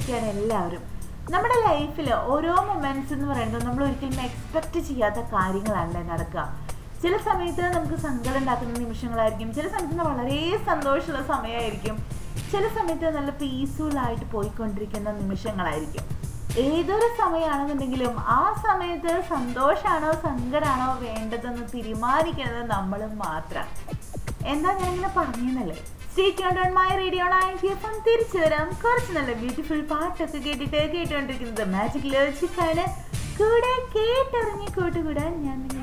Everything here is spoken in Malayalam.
സുഖമായിട്ടിരിക്കുകയാണ് എല്ലാവരും നമ്മുടെ ലൈഫിൽ ഓരോ മൊമെന്റ്സ് എന്ന് പറയുന്നത് നമ്മൾ ഒരിക്കലും എക്സ്പെക്ട് ചെയ്യാത്ത കാര്യങ്ങളാണല്ലേ നടക്കുക ചില സമയത്ത് നമുക്ക് സങ്കടം ഉണ്ടാക്കുന്ന നിമിഷങ്ങളായിരിക്കും ചില സമയത്ത് വളരെ സന്തോഷമുള്ള സമയമായിരിക്കും ചില സമയത്ത് നല്ല പീസ്ഫുൾ ആയിട്ട് പോയിക്കൊണ്ടിരിക്കുന്ന നിമിഷങ്ങളായിരിക്കും ഏതൊരു സമയമാണെന്നുണ്ടെങ്കിലും ആ സമയത്ത് സന്തോഷമാണോ സങ്കടമാണോ വേണ്ടതെന്ന് തീരുമാനിക്കുന്നത് നമ്മൾ മാത്രം എന്താ ഞാനിങ്ങനെ പറഞ്ഞല്ലേ സ്റ്റേ മൈ റേഡിയോ നയൻറ്റിയപ്പം തിരിച്ചു വരാം കുറച്ച് നല്ല ബ്യൂട്ടിഫുൾ പാട്ടൊക്കെ കേട്ടിട്ട് കേട്ടുകൊണ്ടിരിക്കുന്നത് മാജിക് ലോജിക്കാണ് കൂടെ കേട്ടറിഞ്ഞ് കൂട്ടുകൂടാൻ ഞാൻ